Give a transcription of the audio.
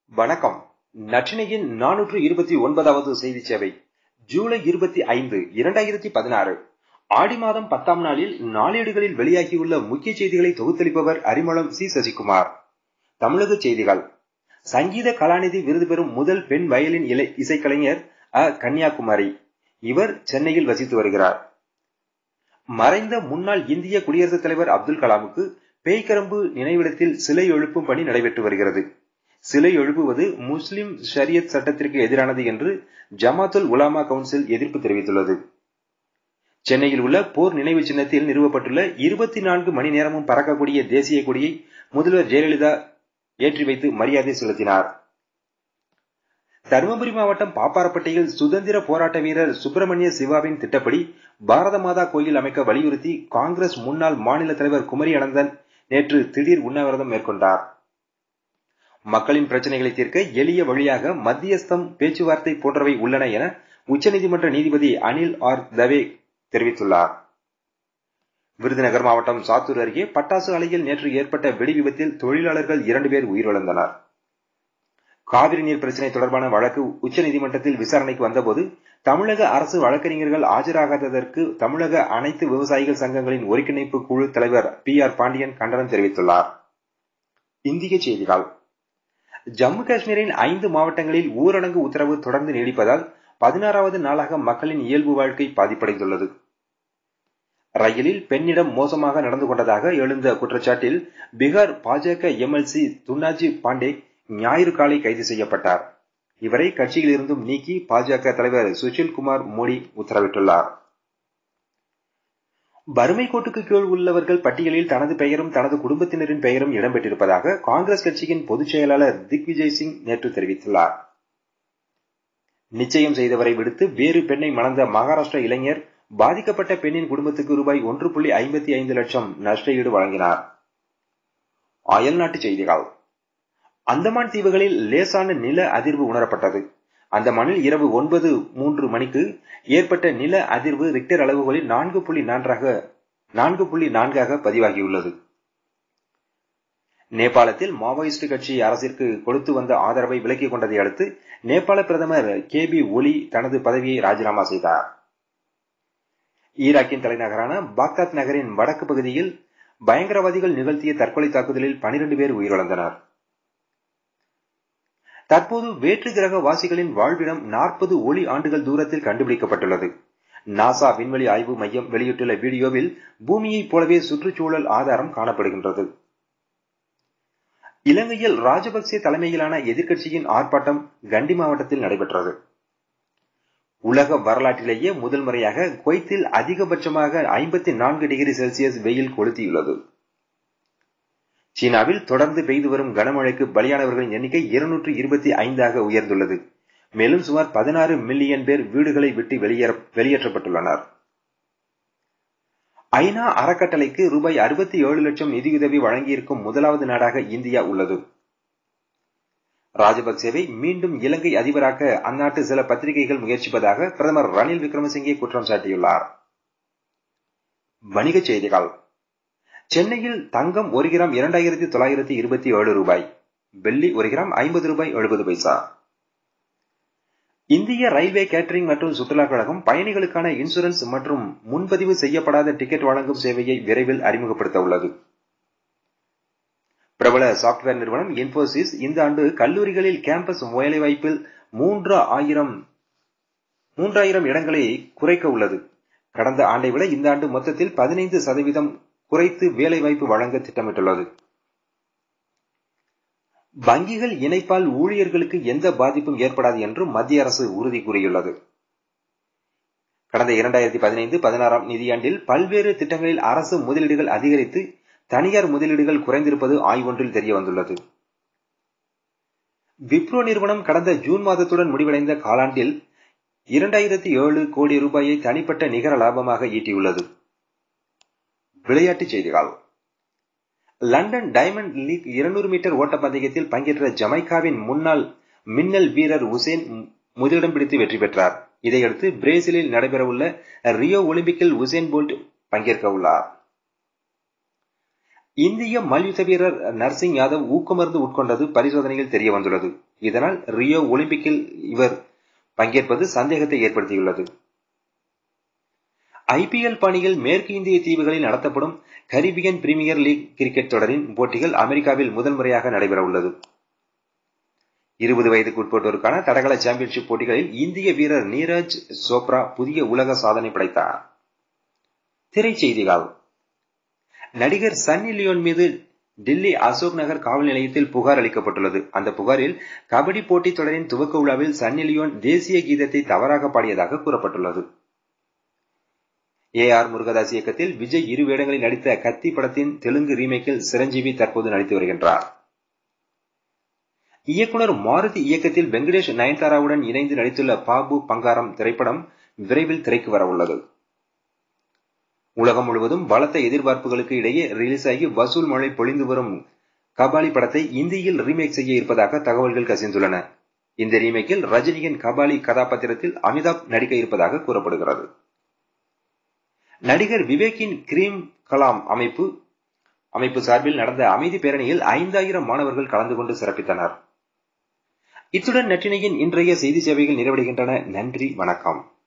வணக்கம் நற்றினையின் நானூற்று இருபத்தி ஒன்பதாவது செய்தி சேவை ஜூலை இருபத்தி ஐந்து இரண்டாயிரத்தி பதினாறு ஆடி மாதம் பத்தாம் நாளில் நாளேடுகளில் வெளியாகியுள்ள முக்கிய செய்திகளை தொகுத்தளிப்பவர் அரிமளம் சி சசிகுமார் தமிழக செய்திகள் சங்கீத கலாநிதி விருது பெறும் முதல் பெண் வயலின் இலை இசைக்கலைஞர் அ கன்னியாகுமரி இவர் சென்னையில் வசித்து வருகிறார் மறைந்த முன்னாள் இந்திய குடியரசுத் தலைவர் அப்துல் கலாமுக்கு பேய்கரம்பு நினைவிடத்தில் சிலை எழுப்பும் பணி நடைபெற்று வருகிறது சிலை எழுப்புவது முஸ்லிம் ஷரியத் சட்டத்திற்கு எதிரானது என்று ஜமாத்துல் உலாமா கவுன்சில் எதிர்ப்பு தெரிவித்துள்ளது சென்னையில் உள்ள போர் நினைவு சின்னத்தில் நிறுவப்பட்டுள்ள இருபத்தி நான்கு மணி நேரமும் பறக்கக்கூடிய தேசிய கொடியை முதல்வர் ஜெயலலிதா ஏற்றி வைத்து மரியாதை செலுத்தினார் தருமபுரி மாவட்டம் பாப்பாரப்பட்டியில் சுதந்திர போராட்ட வீரர் சுப்பிரமணிய சிவாவின் திட்டப்படி பாரத மாதா கோயில் அமைக்க வலியுறுத்தி காங்கிரஸ் முன்னாள் மாநில தலைவர் குமரி அனந்தன் நேற்று திடீர் உண்ணாவிரதம் மேற்கொண்டார் மக்களின் பிரச்சனைகளை தீர்க்க எளிய வழியாக மத்தியஸ்தம் பேச்சுவார்த்தை போன்றவை உள்ளன என உச்சநீதிமன்ற நீதிபதி அனில் ஆர் தவே தெரிவித்துள்ளார் விருதுநகர் மாவட்டம் சாத்தூர் அருகே பட்டாசு ஆலையில் நேற்று ஏற்பட்ட வெடி விபத்தில் தொழிலாளர்கள் இரண்டு பேர் உயிரிழந்தனர் காவிரி நீர் பிரச்சினை தொடர்பான வழக்கு உச்சநீதிமன்றத்தில் விசாரணைக்கு வந்தபோது தமிழக அரசு வழக்கறிஞர்கள் ஆஜராகாததற்கு தமிழக அனைத்து விவசாயிகள் சங்கங்களின் ஒருங்கிணைப்பு குழு தலைவர் பி ஆர் பாண்டியன் கண்டனம் தெரிவித்துள்ளார் இந்திய செய்திகள் ஜம்மு காஷ்மீரின் ஐந்து மாவட்டங்களில் ஊரடங்கு உத்தரவு தொடர்ந்து நீடிப்பதால் பதினாறாவது நாளாக மக்களின் இயல்பு வாழ்க்கை பாதிப்படைந்துள்ளது ரயிலில் பெண்ணிடம் மோசமாக நடந்து கொண்டதாக எழுந்த குற்றச்சாட்டில் பீகார் பாஜக எம்எல்சி துன்னாஜி பாண்டே ஞாயிறு காலை கைது செய்யப்பட்டார் இவரை கட்சியில் இருந்தும் நீக்கி பாஜக தலைவர் சுஷில் குமார் மோடி உத்தரவிட்டுள்ளார் வறுமை கோட்டுக்கு கீழ் உள்ளவர்கள் பட்டியலில் தனது பெயரும் தனது குடும்பத்தினரின் பெயரும் இடம்பெற்றிருப்பதாக காங்கிரஸ் கட்சியின் பொதுச் செயலாளர் திக்விஜய் சிங் நேற்று தெரிவித்துள்ளார் நிச்சயம் செய்தவரை விடுத்து வேறு பெண்ணை மணந்த மகாராஷ்டிர இளைஞர் பாதிக்கப்பட்ட பெண்ணின் குடும்பத்துக்கு ரூபாய் ஒன்று புள்ளி ஐம்பத்தி ஐந்து லட்சம் நஷ்டஈடு வழங்கினார் அயல்நாட்டு செய்திகள் அந்தமான் தீவுகளில் லேசான நில அதிர்வு உணரப்பட்டது அந்தமானில் இரவு ஒன்பது மூன்று மணிக்கு ஏற்பட்ட நில அதிர்வு ரிக்டர் அளவுகளில் நான்கு புள்ளி நான்காக நான்கு புள்ளி நான்காக பதிவாகியுள்ளது நேபாளத்தில் மாவோயிஸ்ட் கட்சி அரசிற்கு கொடுத்து வந்த ஆதரவை விலக்கிக் கொண்டதை அடுத்து நேபாள பிரதமர் கே பி ஒலி தனது பதவியை ராஜினாமா செய்தார் ஈராக்கின் தலைநகரான பாக்தாத் நகரின் வடக்கு பகுதியில் பயங்கரவாதிகள் நிகழ்த்திய தற்கொலை தாக்குதலில் பனிரெண்டு பேர் உயிரிழந்தனர் தற்போது வேற்று கிரக வாசிகளின் வாழ்விடம் நாற்பது ஒளி ஆண்டுகள் தூரத்தில் கண்டுபிடிக்கப்பட்டுள்ளது நாசா விண்வெளி ஆய்வு மையம் வெளியிட்டுள்ள வீடியோவில் பூமியைப் போலவே சுற்றுச்சூழல் ஆதாரம் காணப்படுகின்றது இலங்கையில் ராஜபக்சே தலைமையிலான எதிர்க்கட்சியின் ஆர்ப்பாட்டம் கண்டி மாவட்டத்தில் நடைபெற்றது உலக வரலாற்றிலேயே முதல் முறையாக குவைத்தில் அதிகபட்சமாக ஐம்பத்தி நான்கு டிகிரி செல்சியஸ் வெயில் கொளுத்தியுள்ளது சீனாவில் தொடர்ந்து பெய்து வரும் கனமழைக்கு பலியானவர்களின் எண்ணிக்கை இருநூற்று இருபத்தி ஐந்தாக உயர்ந்துள்ளது மேலும் சுமார் பதினாறு மில்லியன் பேர் வீடுகளை விட்டு வெளியேற்றப்பட்டுள்ளனர் ஐநா அறக்கட்டளைக்கு ரூபாய் அறுபத்தி ஏழு லட்சம் நிதியுதவி வழங்கியிருக்கும் முதலாவது நாடாக இந்தியா உள்ளது ராஜபக்சேவை மீண்டும் இலங்கை அதிபராக்க அந்நாட்டு சில பத்திரிகைகள் முயற்சிப்பதாக பிரதமர் ரணில் விக்ரமசிங்கே குற்றம் சாட்டியுள்ளார் வணிகச் செய்திகள் சென்னையில் தங்கம் ஒரு கிராம் இரண்டாயிரத்தி தொள்ளாயிரத்தி இருபத்தி ஏழு ரூபாய் வெள்ளி ஒரு கிராம் ஐம்பது ரூபாய் எழுபது பைசா இந்திய ரயில்வே கேட்டரிங் மற்றும் சுற்றுலா கழகம் பயணிகளுக்கான இன்சூரன்ஸ் மற்றும் முன்பதிவு செய்யப்படாத டிக்கெட் வழங்கும் சேவையை விரைவில் அறிமுகப்படுத்த உள்ளது பிரபல சாப்ட்வேர் நிறுவனம் இன்போசிஸ் இந்த ஆண்டு கல்லூரிகளில் கேம்பஸ் வேலைவாய்ப்பில் மூன்று ஆயிரம் மூன்றாயிரம் இடங்களை குறைக்க உள்ளது கடந்த ஆண்டை விட இந்த ஆண்டு மொத்தத்தில் பதினைந்து சதவீதம் குறைத்து வேலைவாய்ப்பு வழங்க திட்டமிட்டுள்ளது வங்கிகள் இணைப்பால் ஊழியர்களுக்கு எந்த பாதிப்பும் ஏற்படாது என்று மத்திய அரசு உறுதி கூறியுள்ளது கடந்த இரண்டாயிரத்தி பதினைந்து பதினாறாம் நிதியாண்டில் பல்வேறு திட்டங்களில் அரசு முதலீடுகள் அதிகரித்து தனியார் முதலீடுகள் குறைந்திருப்பது ஆய்வொன்றில் தெரிய வந்துள்ளது விப்ரோ நிறுவனம் கடந்த ஜூன் மாதத்துடன் முடிவடைந்த காலாண்டில் இரண்டாயிரத்தி ஏழு கோடி ரூபாயை தனிப்பட்ட நிகர லாபமாக ஈட்டியுள்ளது விளையாட்டுச் செய்திகள் லண்டன் டைமண்ட் லீக் இருநூறு மீட்டர் ஓட்டப்பந்தயத்தில் பங்கேற்ற ஜமைக்காவின் முன்னாள் மின்னல் வீரர் உசேன் முதலிடம் பிடித்து வெற்றி பெற்றார் இதையடுத்து பிரேசிலில் நடைபெறவுள்ள ரியோ ஒலிம்பிக்கில் உசேன் போல்ட் பங்கேற்க உள்ளார் இந்திய மல்யுத்த வீரர் நர்சிங் யாதவ் ஊக்கமருந்து உட்கொண்டது பரிசோதனையில் தெரிய வந்துள்ளது இதனால் ரியோ ஒலிம்பிக்கில் இவர் பங்கேற்பது சந்தேகத்தை ஏற்படுத்தியுள்ளது ஐபிஎல் பணியில் மேற்கு இந்திய தீவுகளில் நடத்தப்படும் கரிபியன் பிரீமியர் லீக் கிரிக்கெட் தொடரின் போட்டிகள் அமெரிக்காவில் முதல் முறையாக நடைபெற உள்ளது இருபது வயதுக்கு உட்பட்டோருக்கான தடகள சாம்பியன்ஷிப் போட்டிகளில் இந்திய வீரர் நீரஜ் சோப்ரா புதிய உலக சாதனை படைத்தார் திரைச்செய்திகள் நடிகர் சன்னி லியோன் மீது டெல்லி அசோக் நகர் காவல் நிலையத்தில் புகார் அளிக்கப்பட்டுள்ளது அந்த புகாரில் கபடி போட்டித் தொடரின் துவக்க விழாவில் சன்னி லியோன் தேசிய கீதத்தை தவறாக பாடியதாக கூறப்பட்டுள்ளது ஏ ஆர் முருகதாஸ் இயக்கத்தில் விஜய் இரு வேடங்களில் நடித்த கத்தி படத்தின் தெலுங்கு ரீமேக்கில் சிரஞ்சீவி தற்போது நடித்து வருகின்றார் இயக்குனர் மாருதி இயக்கத்தில் வெங்கடேஷ் நயன்தாராவுடன் இணைந்து நடித்துள்ள பாபு பங்காரம் திரைப்படம் விரைவில் திரைக்கு வர உள்ளது உலகம் முழுவதும் பலத்த எதிர்பார்ப்புகளுக்கு இடையே ரிலீஸ் ஆகி வசூல் மழை பொழிந்து வரும் கபாலி படத்தை இந்தியில் ரீமேக் செய்ய இருப்பதாக தகவல்கள் கசிந்துள்ளன இந்த ரீமேக்கில் ரஜினியின் கபாலி கதாபாத்திரத்தில் அமிதாப் நடிக்க இருப்பதாக கூறப்படுகிறது நடிகர் விவேக்கின் கிரீம் கலாம் அமைப்பு அமைப்பு சார்பில் நடந்த அமைதி பேரணியில் ஐந்தாயிரம் மாணவர்கள் கலந்து கொண்டு சிறப்பித்தனர் இத்துடன் நற்றினையின் இன்றைய செய்தி சேவைகள் நிறைவடைகின்றன நன்றி வணக்கம்